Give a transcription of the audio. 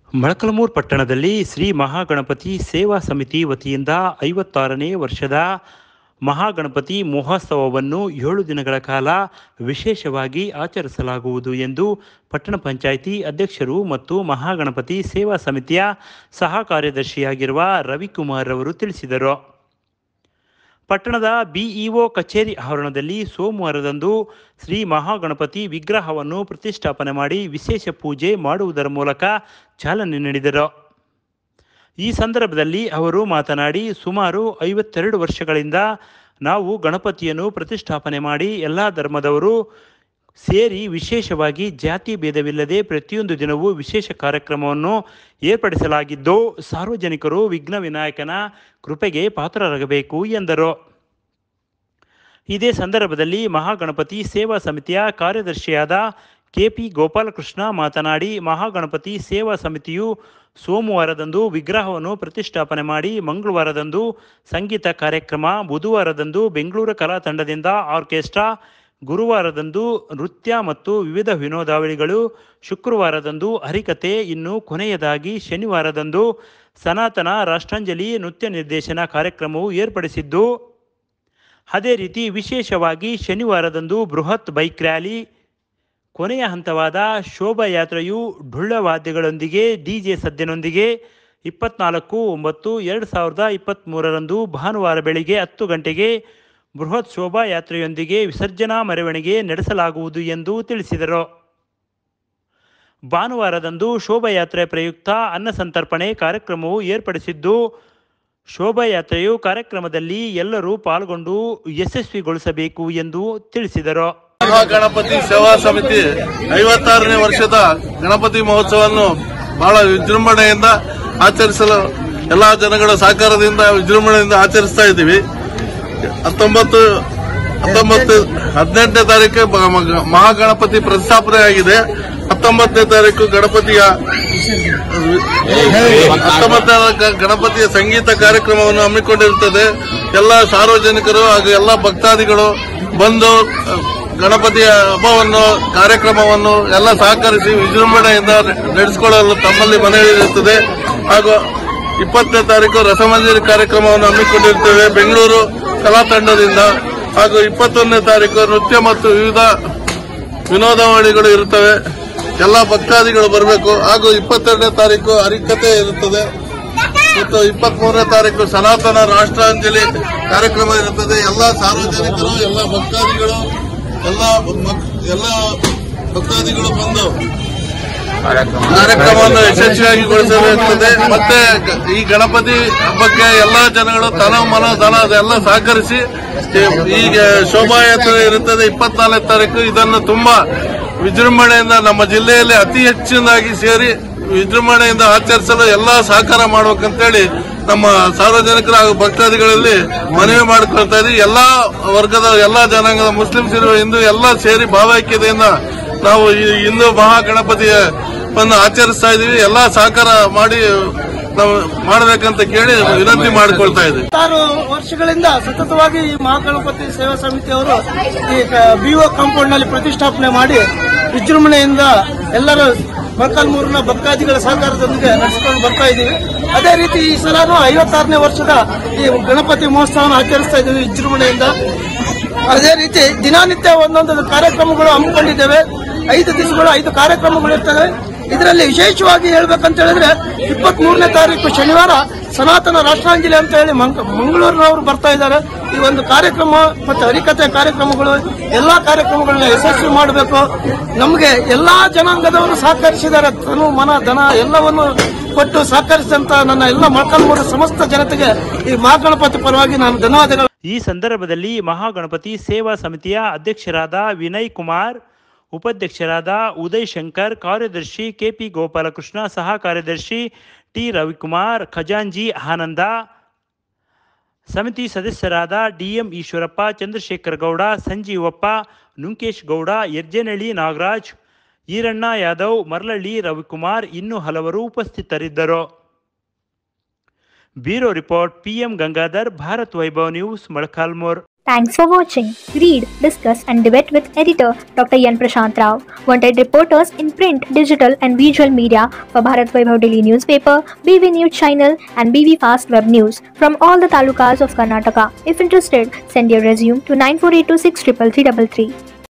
ಮೊಳಕಾಲ್ಮೂರು ಪಟ್ಟಣದಲ್ಲಿ ಶ್ರೀ ಮಹಾಗಣಪತಿ ಸೇವಾ ಸಮಿತಿ ವತಿಯಿಂದ ಐವತ್ತಾರನೇ ವರ್ಷದ ಮಹಾಗಣಪತಿ ಮಹೋತ್ಸವವನ್ನು ಏಳು ದಿನಗಳ ಕಾಲ ವಿಶೇಷವಾಗಿ ಆಚರಿಸಲಾಗುವುದು ಎಂದು ಪಟ್ಟಣ ಪಂಚಾಯಿತಿ ಅಧ್ಯಕ್ಷರು ಮತ್ತು ಮಹಾಗಣಪತಿ ಸೇವಾ ಸಮಿತಿಯ ಸಹ ಕಾರ್ಯದರ್ಶಿಯಾಗಿರುವ ರವಿಕುಮಾರ್ ಅವರು ತಿಳಿಸಿದರು ಪಟ್ಟಣದ ಬಿಇಒ ಕಚೇರಿ ಆವರಣದಲ್ಲಿ ಸೋಮವಾರದಂದು ಶ್ರೀ ಮಹಾಗಣಪತಿ ವಿಗ್ರಹವನ್ನು ಪ್ರತಿಷ್ಠಾಪನೆ ಮಾಡಿ ವಿಶೇಷ ಪೂಜೆ ಮಾಡುವುದರ ಮೂಲಕ ಚಾಲನೆ ನೀಡಿದರು ಈ ಸಂದರ್ಭದಲ್ಲಿ ಅವರು ಮಾತನಾಡಿ ಸುಮಾರು ಐವತ್ತೆರಡು ವರ್ಷಗಳಿಂದ ನಾವು ಗಣಪತಿಯನ್ನು ಪ್ರತಿಷ್ಠಾಪನೆ ಮಾಡಿ ಎಲ್ಲ ಧರ್ಮದವರು ಸೇರಿ ವಿಶೇಷವಾಗಿ ಜಾತಿ ಭೇದವಿಲ್ಲದೆ ಪ್ರತಿಯೊಂದು ದಿನವೂ ವಿಶೇಷ ಕಾರ್ಯಕ್ರಮವನ್ನು ಏರ್ಪಡಿಸಲಾಗಿದ್ದು ಸಾರ್ವಜನಿಕರು ವಿಘ್ನ ವಿನಾಯಕನ ಕೃಪೆಗೆ ಪಾತ್ರರಾಗಬೇಕು ಎಂದರು ಇದೇ ಸಂದರ್ಭದಲ್ಲಿ ಮಹಾಗಣಪತಿ ಸೇವಾ ಸಮಿತಿಯ ಕಾರ್ಯದರ್ಶಿಯಾದ ಕೆಪಿ ಗೋಪಾಲಕೃಷ್ಣ ಮಾತನಾಡಿ ಮಹಾಗಣಪತಿ ಸೇವಾ ಸಮಿತಿಯು ಸೋಮವಾರದಂದು ವಿಗ್ರಹವನ್ನು ಪ್ರತಿಷ್ಠಾಪನೆ ಮಾಡಿ ಮಂಗಳವಾರದಂದು ಸಂಗೀತ ಕಾರ್ಯಕ್ರಮ ಬುಧವಾರದಂದು ಬೆಂಗಳೂರು ಕಲಾ ತಂಡದಿಂದ ಆರ್ಕೆಸ್ಟ್ರಾ ಗುರುವಾರದಂದು ನೃತ್ಯ ಮತ್ತು ವಿವಿಧ ವಿನೋದಾವಳಿಗಳು ಶುಕ್ರವಾರದಂದು ಹರಿಕತೆ ಇನ್ನು ಕೊನೆಯದಾಗಿ ಶನಿವಾರದಂದು ಸನಾತನ ರಾಷ್ಟ್ರಾಂಜಲಿ ನೃತ್ಯ ನಿರ್ದೇಶನ ಕಾರ್ಯಕ್ರಮವು ಏರ್ಪಡಿಸಿದ್ದು ಅದೇ ರೀತಿ ವಿಶೇಷವಾಗಿ ಶನಿವಾರದಂದು ಬೃಹತ್ ಬೈಕ್ ರ್ಯಾಲಿ ಕೊನೆಯ ಹಂತವಾದ ಶೋಭಾಯಾತ್ರೆಯು ಢುಳ್ಳವಾದ್ಯಗಳೊಂದಿಗೆ ಡಿಜೆ ಸದ್ದಿನೊಂದಿಗೆ ಇಪ್ಪತ್ನಾಲ್ಕು ಒಂಬತ್ತು ಎರಡು ಸಾವಿರದ ಇಪ್ಪತ್ತ್ಮೂರರಂದು ಭಾನುವಾರ ಬೆಳಿಗ್ಗೆ ಹತ್ತು ಗಂಟೆಗೆ ಬೃಹತ್ ಶೋಭಾಯಾತ್ರೆಯೊಂದಿಗೆ ವಿಸರ್ಜನಾ ಮೆರವಣಿಗೆ ನಡೆಸಲಾಗುವುದು ಎಂದು ತಿಳಿಸಿದರು ಭಾನುವಾರದಂದು ಶೋಭಾಯಾತ್ರೆ ಪ್ರಯುಕ್ತ ಅನ್ನ ಸಂತರ್ಪಣೆ ಕಾರ್ಯಕ್ರಮವು ಏರ್ಪಡಿಸಿದ್ದು ಶೋಭಾಯಾತ್ರೆಯು ಕಾರ್ಯಕ್ರಮದಲ್ಲಿ ಎಲ್ಲರೂ ಪಾಲ್ಗೊಂಡು ಯಶಸ್ವಿಗೊಳಿಸಬೇಕು ಎಂದು ತಿಳಿಸಿದರು ಗಣಪತಿ ಸೇವಾ ಸಮಿತಿ ಐವತ್ತಾರನೇ ವರ್ಷದ ಗಣಪತಿ ಮಹೋತ್ಸವವನ್ನು ಬಹಳ ವಿಜೃಂಭಣೆಯಿಂದ ಆಚರಿಸಲು ಎಲ್ಲಾ ಜನಗಳ ಸಹಕಾರದಿಂದ ವಿಜೃಂಭಣೆಯಿಂದ ಆಚರಿಸ್ತಾ ಇದ್ದೀವಿ ಹತ್ತೊಂಬತ್ತು ಹತ್ತೊಂಬತ್ತು ಹದಿನೆಂಟನೇ ತಾರೀಕು ಬ- ಮ- ಮಹಾಗಣಪತಿ ಪ್ರತಿಷ್ಠಾಪನೆ ಆಗಿದೆ ಹತ್ತೊಂಬತ್ತನೇ ತಾರೀಕು ಗಣಪತಿಯ ಹತ್ತೊಂಬತ್ತನೇ ಗ- ಗಣಪತಿಯ ಸಂಗೀತ ಕಾರ್ಯಕ್ರಮವನ್ನು ಹಮ್ಮಿಕೊಂಡಿರುತ್ತದೆ ಎಲ್ಲ ಸಾರ್ವಜನಿಕರು ಹಾಗೂ ಎಲ್ಲ ಭಕ್ತಾದಿಗಳು ಬಂದು ಅಹ್, ಗಣಪತಿಯ ಹಬ್ಬವನ್ನು ಕಾರ್ಯಕ್ರಮವನ್ನು ಎಲ್ಲ ಸಹಕರಿಸಿ ವಿಜೃಂಭಣೆಯಿಂದ ನಡೆಸಿಕೊಳ್ಳಲು ತಮ್ಮಲ್ಲಿ ಮನವಿ ಇರುತ್ತದೆ ಹಾಗೂ ಇಪ್ಪತ್ತನೇ ತಾರೀಕು ರಸಮಂಜರಿ ಕಾರ್ಯಕ್ರಮವನ್ನು ಹಮ್ಮಿಕೊಂಡಿರುತ್ತೇವೆ ಬೆಂಗಳೂರು ಕಲಾ ತಂಡದಿಂದ ಹಾಗೂ ಇಪ್ಪತ್ತೊಂದನೇ ತಾರೀಕು ನೃತ್ಯ ಮತ್ತು ವಿವಿಧ ವಿನೋದಾವಳಿಗಳು ಇರುತ್ತವೆ ಎಲ್ಲ ಭಕ್ತಾದಿಗಳು ಬರಬೇಕು ಹಾಗೂ ಇಪ್ಪತ್ತೆರಡನೇ ತಾರೀಕು ಹರಿಕತೆ ಇರುತ್ತದೆ ಮತ್ತು ಇಪ್ಪತ್ಮೂರನೇ ತಾರೀಕು ಸನಾತನ ರಾಷ್ಟ್ರಾಂಜಲಿ ಕಾರ್ಯಕ್ರಮ ಇರುತ್ತದೆ ಎಲ್ಲ ಸಾರ್ವಜನಿಕರು ಎಲ್ಲ ಭಕ್ತಾದಿಗಳು ಎಲ್ಲ ಭಕ್- ಎಲ್ಲ ಭಕ್ತಾದಿಗಳು ಬಂದು ಕಾರ್ಯಕ್ರಮವನ್ನು ಯಶಸ್ವಿಯಾಗಿಗೊಳಿಸಬೇಕಾಗುತ್ತದೆ ಮತ್ತೆ ಗ- ಈ ಗಣಪತಿ ಹಬ್ಬಕ್ಕೆ ಎಲ್ಲಾ ಜನಗಳು ತನ ಮನ ಧನ ಅದೆಲ್ಲ ಸಹಕರಿಸಿ ಈಗ ಶೋಭಾಯಾತ್ರೆ ಇರುತ್ತದೆ ಇಪ್ಪತ್ನಾಲ್ಕನೇ ತಾರೀಕು ಇದನ್ನು ತುಂಬಾ ವಿಜೃಂಭಣೆಯಿಂದ ನಮ್ಮ ಜಿಲ್ಲೆಯಲ್ಲಿ ಅತಿ ಹೆಚ್ಚಿನದಾಗಿ ಸೇರಿ ವಿಜೃಂಭಣೆಯಿಂದ ಆಚರಿಸಲು ಎಲ್ಲಾ ಸಹಕಾರ ಮಾಡಬೇಕಂತೇಳಿ ನಮ್ಮ ಸಾರ್ವಜನಿಕರು ಹಾಗೂ ಭಕ್ತಾದಿಗಳಲ್ಲಿ ಮನವಿ ಮಾಡಿಕೊಳ್ತಾ ಇದ್ದೀವಿ ಎಲ್ಲಾ ವರ್ಗದ ಎಲ್ಲಾ ಜನಾಂಗದ ಮುಸ್ಲಿಮ್ಸ್ ಇರುವ ಹಿಂದೂ ಎಲ್ಲ ಸೇರಿ ಭಾವೈಕ್ಯತೆಯಿಂದ ನಾವು ಈ ಹಿಂದೂ ಮಹಾಗಣಪತಿಯ ಒಂದು ಆಚರಿಸ್ತಾ ಇದೀವಿ ಎಲ್ಲಾ ಸಹಕಾರ ಮಾಡಿ ನಾವು ಮಾಡಬೇಕಂತ ಕೇಳಿ ವಿನಂತಿ ಮಾಡಿಕೊಳ್ತಾ ಇದ್ದೀವಿ ಹತ್ತಾರು ವರ್ಷಗಳಿಂದ ಸತತವಾಗಿ ಈ ಮಹಾಗಣಪತಿ ಸೇವಾ ಸಮಿತಿಯವರು ಈ ಬಿಒ ಕಾಂಪೌಂಡ್ ನಲ್ಲಿ ಪ್ರತಿಷ್ಠಾಪನೆ ಮಾಡಿ ವಿಜೃಂಭಣೆಯಿಂದ ಎಲ್ಲರೂ ಮೊಳಕಾಲ್ಮೂರಿನ ಭಕ್ತಾದಿಗಳ ಸಹಕಾರದೊಂದಿಗೆ ನಡೆಸಿಕೊಂಡು ಬರ್ತಾ ಇದ್ದೀವಿ ಅದೇ ರೀತಿ ಈ ಸಲನೂ ಐವತ್ತಾರನೇ ವರ್ಷದ ಈ ಗಣಪತಿ ಮಹೋತ್ಸವವನ್ನು ಆಚರಿಸ್ತಾ ಇದ್ದೀವಿ ವಿಜೃಂಭಣೆಯಿಂದ ಅದೇ ರೀತಿ ದಿನನಿತ್ಯ ಒಂದೊಂದು ಕಾರ್ಯಕ್ರಮಗಳು ಹಮ್ಮಿಕೊಂಡಿದ್ದೇವೆ ಐದು ದಿವಸಗಳು ಐದು ಕಾರ್ಯಕ್ರಮಗಳು ಇರ್ತವೆ ಇದರಲ್ಲಿ ವಿಶೇಷವಾಗಿ ಹೇಳ್ಬೇಕಂತ ಹೇಳಿದ್ರೆ ಇಪ್ಪತ್ತ್ ಮೂರನೇ ತಾರೀಕು ಶನಿವಾರ ಸನಾತನ ರಾಷ್ಟ್ರಾಂಜಲಿ ಅಂತ ಹೇಳಿ ಮಂಗ- ಮಂಗಳೂರಿನವರು ಬರ್ತಾ ಇದ್ದಾರೆ ಈ ಒಂದು ಕಾರ್ಯಕ್ರಮ ಮತ್ತು ಹರಿಕತೆ ಕಾರ್ಯಕ್ರಮಗಳು ಎಲ್ಲಾ ಕಾರ್ಯಕ್ರಮಗಳನ್ನ ಯಶಸ್ವಿ ಮಾಡಬೇಕು ನಮಗೆ ಎಲ್ಲಾ ಜನಾಂಗದವರು ಸಹಕರಿಸಿದ್ದಾರೆ ತನು ಮನ ಧನ ಎಲ್ಲವನ್ನು ಕೊಟ್ಟು ಸಹಕರಿಸಿದಂತ ನನ್ನ ಎಲ್ಲ ಮೊಳಕಾಲ್ಮೂರು ಸಮಸ್ತ ಜನತೆಗೆ ಈ ಮಹಾಗಣಪತಿ ಪರವಾಗಿ ನಾನು ಧನ್ಯವಾದಗಳು ಈ ಸಂದರ್ಭದಲ್ಲಿ ಮಹಾಗಣಪತಿ ಸೇವಾ ಸಮಿತಿಯ ಅಧ್ಯಕ್ಷರಾದ ವಿನಯ್ ಕುಮಾರ್ ಉಪಾಧ್ಯಕ್ಷರಾದ ಉದಯ್ ಶಂಕರ್ ಕಾರ್ಯದರ್ಶಿ ಕೆಪಿ ಗೋಪಾಲಕೃಷ್ಣ ಸಹ ಕಾರ್ಯದರ್ಶಿ ಟಿ ರವಿಕುಮಾರ್ ಖಜಾಂಜಿ ಆನಂದ ಸಮಿತಿ ಸದಸ್ಯರಾದ ಡಿಎಂ ಈಶ್ವರಪ್ಪ ಚಂದ್ರಶೇಖರ್ ಗೌಡ ಸಂಜೀವಪ್ಪ ನುಂಕೇಶ್ ಗೌಡ ಯರ್ಜನಹಳ್ಳಿ ನಾಗರಾಜ್ ಈರಣ್ಣ ಯಾದವ್ ಮರಳಳ್ಳಿ ರವಿಕುಮಾರ್ ಇನ್ನೂ ಹಲವರು ಉಪಸ್ಥಿತರಿದ್ದರು bureau report P M Gangadhar Bharat Vaibhav news Molakalmuru Thanks for watching. Read, discuss, and debate with editor Dr. Yan Prashant Rao. Wanted reporters in print, digital, and visual media for Bharat Vaibhav Daily newspaper, BV News channel, and BV Fast Web News from all the talukas of Karnataka. If interested, send your resume to 9482633333.